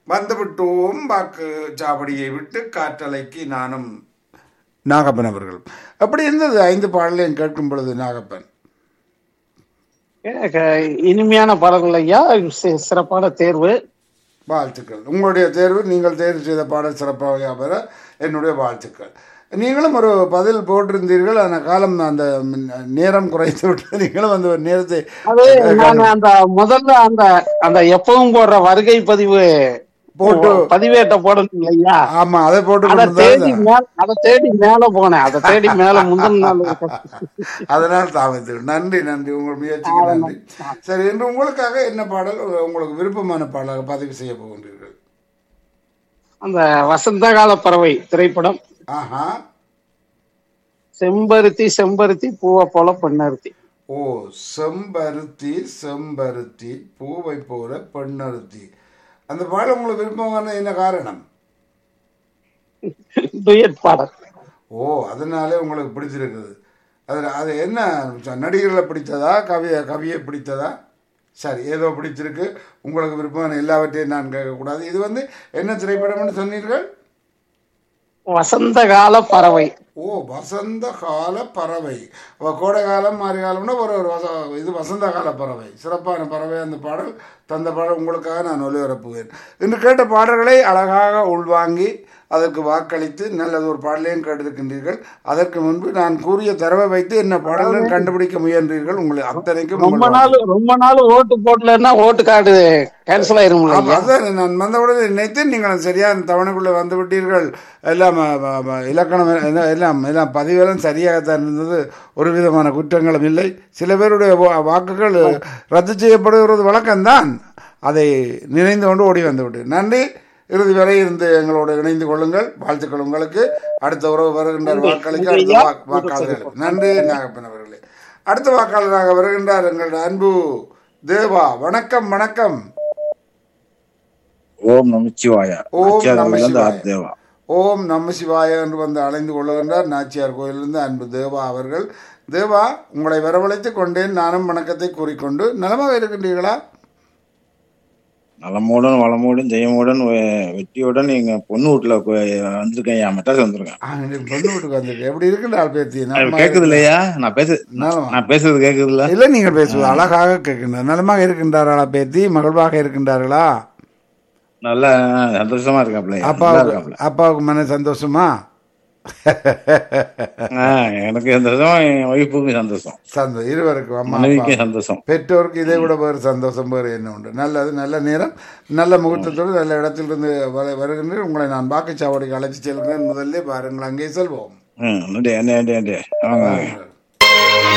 வந்துவிட்டோம் வாக்கு சாவடியை விட்டு காற்றலைக்கு நானும் நாகப்பன் அவர்கள் அப்படி இருந்தது ஐந்து பாடலையும் கேட்கும் பொழுது நாகப்பன் எனக்கு இனிமையான பாடல்கள் ஐயா சி- சிறப்பான தேர்வு வாழ்த்துக்கள் உங்களுடைய தேர்வு நீங்கள் தேர்வு செய்த பாடல் சிறப்பாக பெற என்னுடைய வாழ்த்துக்கள் நீங்களும் ஒரு பதில் போட்டிருந்தீர்கள் அந்த காலம் அந்த நேரம் குறைத்து விட்டு நீங்களும் அந்த ஒரு நேரத்தை அது நான் அந்த முதல்ல அந்த அந்த எப்பவும் போடுற வருகை பதிவு போட்டு பதிவேட்ட போடணும் ஐயா ஆமா அதை போட்டு அதை தேடி கொண்டிருந்தால் மேல அதை தேடி மேல போனேன் அதை தேடி மேல முந்தின நாள் அதனால் தாமத்து நன்றி நன்றி உங்கள் முயற்சிக்கு நன்றி சரி இன்று உங்களுக்காக என்ன பாடல் உங்களுக்கு விருப்பமான பாடலாக பதிவு செய்ய போகின்றீர்கள் அந்த வசந்த கால பறவை திரைப்படம் ஆஹா செம்பருத்தி செம்பருத்தி பூவை போல பெண்ணருத்தி ஓ செம்பருத்தி செம்பருத்தி பூவை போல பெண்ணருத்தி அந்த பாடல் உங்களுக்கு விருப்பமான என்ன காரணம் டுயட் பாடல் ஓ அதனாலே உங்களுக்கு பிடிச்சிருக்குது அதில் அது என்ன நடிகர்களை பிடித்ததா கவியை கவியை பிடித்ததா சரி ஏதோ பிடிச்சிருக்கு உங்களுக்கு விருப்பமான எல்லாவற்றையும் நான் கேட்கக்கூடாது இது வந்து என்ன திரைப்படம்னு சொன்னீர்கள் வசந்த கால பறவை ஓ வசந்த கால பறவை அப்ப கோடை காலம் மாறி காலம்னா ஒரு ஒரு வச இது வசந்த கால பறவை சிறப்பான பறவை அந்த பாடல் தந்த பாடல் உங்களுக்காக நான் ஒளிபரப்புவேன் இன்று கேட்ட பாடல்களை அழகாக உள்வாங்கி அதற்கு வாக்களித்து நல்லது ஒரு பாடலையும் கேட்டிருக்கின்றீர்கள் அதற்கு முன்பு நான் கூறிய தரவை வைத்து என்ன பாடலும் கண்டுபிடிக்க முயன்றீர்கள் உங்களை அத்தனைக்கும் ரொம்ப உங்கள் நாள் ரொம்ப நாள் ஓட்டு போடலன்னா ஓட்டு கார்டு கேன்சல் ஆயிரும் ஆமா, அதான் நான் வந்தவுடனே நினைத்து நீங்கள் சரியான தவணைக்குள்ளே வந்து விட்டீர்கள் எல்லாம் அ, அ, அ, இலக்கணம் எல்லாம் எல்லாம் எல்லாம் பதிவெல்லாம் சரியாகத்தான் இருந்தது ஒரு விதமான குற்றங்களும் இல்லை சில பேருடைய வா- வாக்குகள் ரத்து செய்யப்படுகிறது வழக்கம்தான் அதை நினைந்து கொண்டு ஓடி வந்து விட்டு நன்றி இறுதி வரை இருந்து எங்களோடு இணைந்து கொள்ளுங்கள் வாழ்த்துக்கள் உங்களுக்கு அடுத்த உறவு வருகின்றார் வாக்களிக்க அடுத்த வாக்- வாக்காளர்கள் நன்றி நாகப்பன் அவர்களே அடுத்த வாக்காளராக வருகின்றார் எங்களுடைய அன்பு தேவா வணக்கம் வணக்கம் ஓம் நமச்சிவாய ஓம் நாச்சியார் நம கோவிலிருந்து சிவாய. ஆர் தேவா ஓம் நம சிவாய என்று வந்து அழைந்து கொள்ளுகின்றார் நாச்சியார் கோயிலிருந்து அன்பு தேவா அவர்கள் தேவா உங்களை வரவழைத்துக் கொண்டேன் நானும் வணக்கத்தை கூறிக்கொண்டு நலமாக இருக்கின்றீர்களா நலமோடன் வளமோடும் ஜெயமோடன் வெ- வெற்றியுடன் எங்க பொண்ணு வீட்டுல கொ- வந்திருக்கேன் என் மெட்ராஸ் வந்திருக்கேன் ஆ, இன்னைக்கு பொண்ணு வீட்டுக்கு வந்திருக்கு எப்படி இருக்கின்றாள் பேத்தி அது நலமாக கேக்குது இல்லையா நான் பேசு நலமா? நான் பேசுறது கேக்குது இல்ல இல்லை நீங்கள் பேசுவது அழகாக கேட்கின்றார் நலமாக இருக்கின்றார்களா பேத்தி மகிழ்வாக இருக்கின்றார்களா நல்லா சந்தோஷமா இருக்காப்ல நல்லா அப்பாவுக்கு இருக்காப்ல அப்பாவுக்கு மன சந்தோஷமா ஆ, எனக்கு சந்தோஷம் என் ஒய்ஃபுக்கும் சந்தோஷம் சந்தோஷம் இருவருக்கும் அம்மா அப்பா மனைவிக்கும் சந்தோஷம் பெற்றோருக்கு இதை விட வேறு சந்தோஷம் வேறு என்ன உண்டு நல்லது நல்ல நேரம் நல்ல முகூர்த்தத்தோடு நல்ல இடத்திலிருந்து வர வருகின்றேன் உங்களை நான் வாக்குச்சாவடிக்கு அழைச்சி செல்கிறேன் முதல்ல பாருங்கள் அங்கே செல்வோம் ம் நன்றி நன்றி நன்றி நன்றி வாங்க வாங்க